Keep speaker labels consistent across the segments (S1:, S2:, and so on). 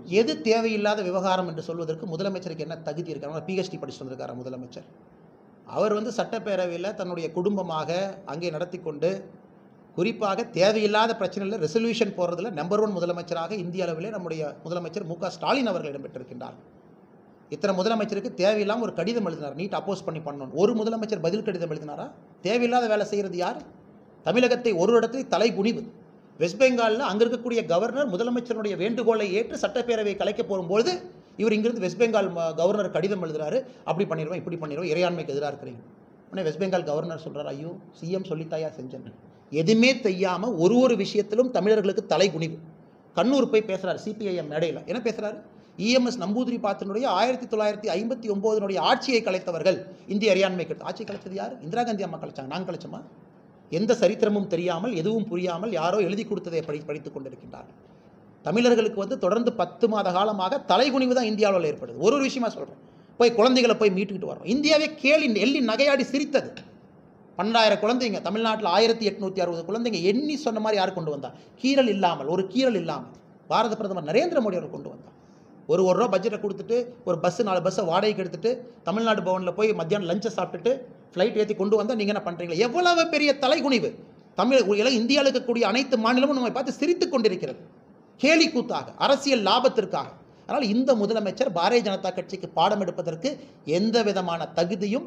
S1: எது தேவையில்லாத விவகாரம் என்று சொல்வதற்கு முதலமைச்சருக்கு என்ன தகுதி இருக்காங்க பிஹெச்டி படிச்சுட்டு வந்திருக்காரா முதலமைச்சர் அவர் வந்து சட்டப்பேரவையில் தன்னுடைய குடும்பமாக அங்கே நடத்தி கொண்டு குறிப்பாக தேவையில்லாத பிரச்சனையில் ரெசல்யூஷன் போடுறதுல நம்பர் ஒன் முதலமைச்சராக இந்திய அளவிலே நம்முடைய முதலமைச்சர் மு க ஸ்டாலின் அவர்கள் இடம்பெற்றிருக்கின்றார் இத்தனை முதலமைச்சருக்கு தேவையில்லாமல் ஒரு கடிதம் எழுதினார் நீட் அப்போஸ் பண்ணி பண்ணணும் ஒரு முதலமைச்சர் பதில் கடிதம் எழுதினாரா தேவையில்லாத வேலை செய்கிறது யார் தமிழகத்தை ஒரு இடத்தில் தலை குனிவு வெஸ்ட் பெங்காலில் அங்கே இருக்கக்கூடிய கவர்னர் முதலமைச்சருடைய வேண்டுகோளை ஏற்று சட்டப்பேரவையை கலைக்க போகும்போது இவர் இங்கிருந்து வெஸ்ட் பெங்கால் ம- கவர்னர் கடிதம் எழுதுறாரு அப்படி பண்ணிடுவோம் இப்படி பண்ணிடுவோம் இறையாண்மைக்கு எதிராக இருக்கிறீங்க உடனே வெஸ்ட் பெங்கால் கவர்னர் சொல்றாரு ஐயோ சிஎம் சொல்லித்தாயா செஞ்சேன் எதுவுமே செய்யாமல் ஒரு ஒரு விஷயத்திலும் தமிழர்களுக்கு தலை குனிவு கண்ணூர் போய் பேசுறாரு சிபிஐஎம் மேடையில் என்ன பேசுறாரு இஎம்எஸ் நம்பூதிரி பாத்தினுடைய ஆயிரத்தி தொள்ளாயிரத்தி ஐம்பத்தி ஒம்போதனுடைய ஆட்சியை கலைத்தவர்கள் இந்திய அறியாண்மை கெடுத்து ஆட்சி கலைச்சது யார் இந்திரா காந்தி அம்மா கலைச்சாங்க நாங்கள் கலைச்சோமா எந்த சரித்திரமும் தெரியாமல் எதுவும் புரியாமல் யாரோ எழுதி கொடுத்ததை படி படித்துக் கொண்டிருக்கின்றார்கள் தமிழர்களுக்கு வந்து தொடர்ந்து பத்து மாத காலமாக தலைகுனிவு தான் இந்தியாவில் ஏற்படுது ஒரு ஒரு விஷயமா சொல்கிறேன் போய் குழந்தைகளை போய் மீட்டுக்கிட்டு வரோம் இந்தியாவே கேலி எள்ளி நகையாடி சிரித்தது பன்னெண்டாயிரம் குழந்தைங்க தமிழ்நாட்டில் ஆயிரத்தி எட்நூற்றி அறுபது குழந்தைங்க எண்ணி சொன்ன மாதிரி யார் கொண்டு வந்தா கீரல் இல்லாமல் ஒரு கீரல் இல்லாமல் பாரத பிரதமர் நரேந்திர மோடி அவர் கொண்டு வந்தார் ஒரு ஒரு ரூபா பட்ஜெட்டை கொடுத்துட்டு ஒரு பஸ்ஸு நாலு பஸ்ஸை வாடகைக்கு எடுத்துட்டு தமிழ்நாடு பவனில் போய் மத்தியானம் லஞ்சை சாப்பிட்டுட்டு ஃப்ளைட் ஏற்றி கொண்டு வந்தால் நீங்கள் என்ன பண்ணுறீங்களா எவ்வளவு பெரிய தலைகுனிவு தமிழ் இல- இந்தியாவில் இருக்கக்கூடிய அனைத்து மாநிலமும் நம்மை பார்த்து சிரித்து கொண்டிருக்கிறது கேலி கூத்தாக அரசியல் லாபத்திற்காக அதனால் இந்த முதலமைச்சர் பாரதிய ஜனதா கட்சிக்கு பாடம் எடுப்பதற்கு எந்த விதமான தகுதியும்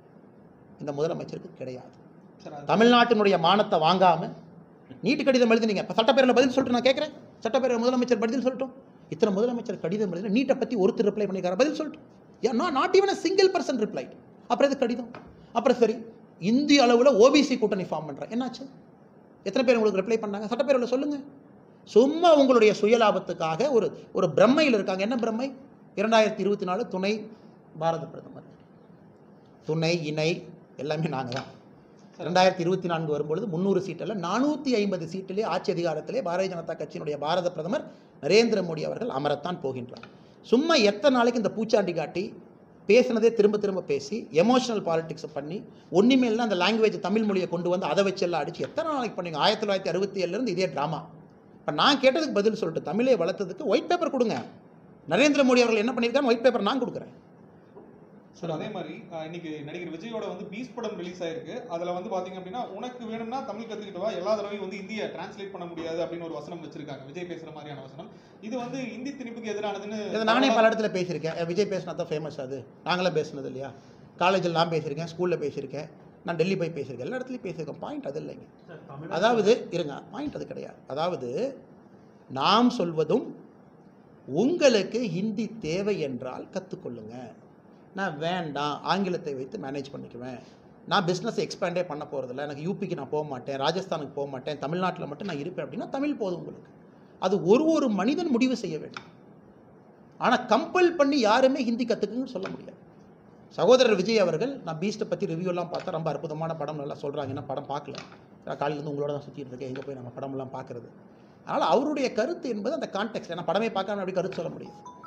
S1: இந்த முதலமைச்சருக்கு கிடையாது
S2: சார் அது-
S1: தமிழ்நாட்டினுடைய மானத்தை வாங்காம நீட்டு கடிதம் எழுதினீங்க இப்போ சட்டப்பேரவையில் பதில் சொல்லிட்டு நான் கேட்குறேன் சட்டப்பேரவை முதலமைச்சர் பதில் சொல்லட்டும் இத்தனை முதலமைச்சர் கடிதம் எழுதி நீட்டை பற்றி ஒருத்தர் ரிப்ளை பண்ணியிருக்காரு பதில் சொல்லட்டும் ஏன் நான் not even single person reply அப்புறம் எது கடிதம் அப்புறம் சரி இந்திய அளவில் ஓபிசி கூட்டணி ஃபார்ம் பண்ணுறேன் என்னாச்சு எத்தனை பேர் உங்களுக்கு ரிப்ளை பண்ணாங்க சட்டப்பேரவையில் சொல்லுங்கள் சும்மா உங்களுடைய சுயலாபத்துக்காக ஒரு ஒரு பிரம்மையில் இருக்காங்க என்ன பிரம்மை இரண்டாயிரத்தி இருபத்தி நாலு துணை பாரத பிரதமர் துணை இணை எல்லாமே நாங்கள் தான் ரெண்டாயிரத்தி இருபத்தி நான்கு வரும்பொழுது முந்நூறு சீட்டில் நானூற்றி ஐம்பது சீட்டிலே ஆட்சி அதிகாரத்திலே பாரதிய ஜனதா கட்சியினுடைய பாரத பிரதமர் நரேந்திர மோடி அவர்கள் அமரத்தான் போகின்றார் சும்மா எத்தனை நாளைக்கு இந்த பூச்சாண்டி காட்டி பேசுனதே திரும்ப திரும்ப பேசி எமோஷனல் பாலிடிக்ஸை பண்ணி ஒன்றுமேலாம் அந்த லாங்குவேஜ் தமிழ் மொழியை கொண்டு வந்து அதை வச்செல்லாம் அடிச்சு எத்தனை நாளைக்கு பண்ணீங்க ஆயிரத்தி தொள்ளாயிரத்தி அறுபத்தி ஏழுலேருந்து இதே ட்ராமா இப்போ நான் கேட்டதுக்கு பதில் சொல்லிட்டு தமிழை வளர்த்ததுக்கு ஒயிட் பேப்பர் கொடுங்க நரேந்திர மோடி அவர்கள் என்ன பண்ணியிருக்காங்க ஒயிட் பேப்பர் நான் கொடுக்குறேன்
S2: சார் அதே மாதிரி அஹ், இன்னைக்கு நடிகர் விஜயோட வந்து பீஸ் படம் ரிலீஸ் ஆயிருக்கு அதுல வந்து பாத்தீங்க அப்படின்னா உனக்கு வேணும்னா தமிழ் கத்துக்கிட்டு வா எல்லா தடவையும் வந்து இந்திய டிரான்ஸ்லேட் பண்ண முடியாது அப்படின்னு ஒரு வசனம் வச்சிருக்காங்க விஜய் பேசுற மாதிரியான வசனம் இது வந்து இந்தி திணிப்புக்கு எதிரானதுன்னு
S1: இதை நானே பல இடத்துல பேசியிருக்கேன் அஹ் விஜய் பேசினா தான் ஃபேமஸ் அது நாங்களே பேசுனது இல்லையா காலேஜில் நான் பேசியிருக்கேன் ஸ்கூலில் பேசியிருக்கேன் நான் டெல்லி போய் பேசியிருக்கேன் எல்லா இடத்துலையும் பேசியிருக்கேன் பாயிண்ட் அது இல்லைங்க அதாவது இருங்க பாயிண்ட் அது கிடையாது அதாவது நாம் சொல்வதும் உங்களுக்கு ஹிந்தி தேவை என்றால் கற்றுக்கொள்ளுங்க நான் வேண்டாம் ஆங்கிலத்தை வைத்து மேனேஜ் பண்ணிக்குவேன் நான் பிஸ்னஸ் எக்ஸ்பேண்டே பண்ண போகிறதில்ல எனக்கு யூபிக்கு நான் போக மாட்டேன் ராஜஸ்தானுக்கு போக மாட்டேன் தமிழ்நாட்டில் மட்டும் நான் இருப்பேன் அப்படின்னா தமிழ் போதும் உங்களுக்கு அது ஒரு ஒரு மனிதன் முடிவு செய்ய வேண்டும் ஆனால் கம்பல் பண்ணி யாருமே ஹிந்தி கற்றுக்குன்னு சொல்ல முடியாது சகோதரர் விஜய் அவர்கள் நான் பீஸ்ட்டை பற்றி ரிவ்யூலாம் பார்த்தா ரொம்ப அற்புதமான படம் நல்லா சொல்கிறாங்க ஏன்னா படம் பார்க்கல நான் காலையிலேருந்து உங்களோட தான் சுற்றிட்டு இருக்கேன் எங்கே போய் நம்ம படம்லாம் பார்க்குறது அதனால் அவருடைய கருத்து என்பது அந்த கான்டெக்ட் ஏன்னா படமே பார்க்காம அப்படி கருத்து சொல்ல முடியும்